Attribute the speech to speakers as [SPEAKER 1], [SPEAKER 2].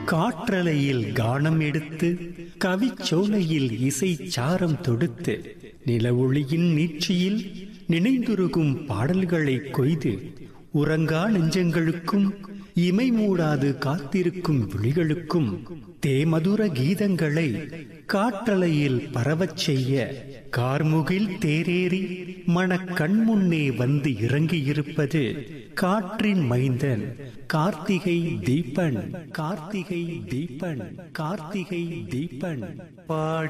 [SPEAKER 1] காற்றலையில் கானம் எடுத்து கவிச்சோலையில் இசை சாரம் தொடுத்து நில ஒளியின் நீட்சியில் நினைந்துருகும் பாடல்களை கொய்து உறங்கா நெஞ்சங்களுக்கும் இமை மூடாது காத்திருக்கும் விழிகளுக்கும் தேமதுர கீதங்களை காற்றலையில் பரவச் செய்ய கார்முகில் தேரேறி மனக் கண்முன்னே வந்து இறங்கியிருப்பது காற்றின் மைந்தன் கார்த்திகை தீபன் கார்த்திகை தீபன் கார்த்திகை தீபன் பாடி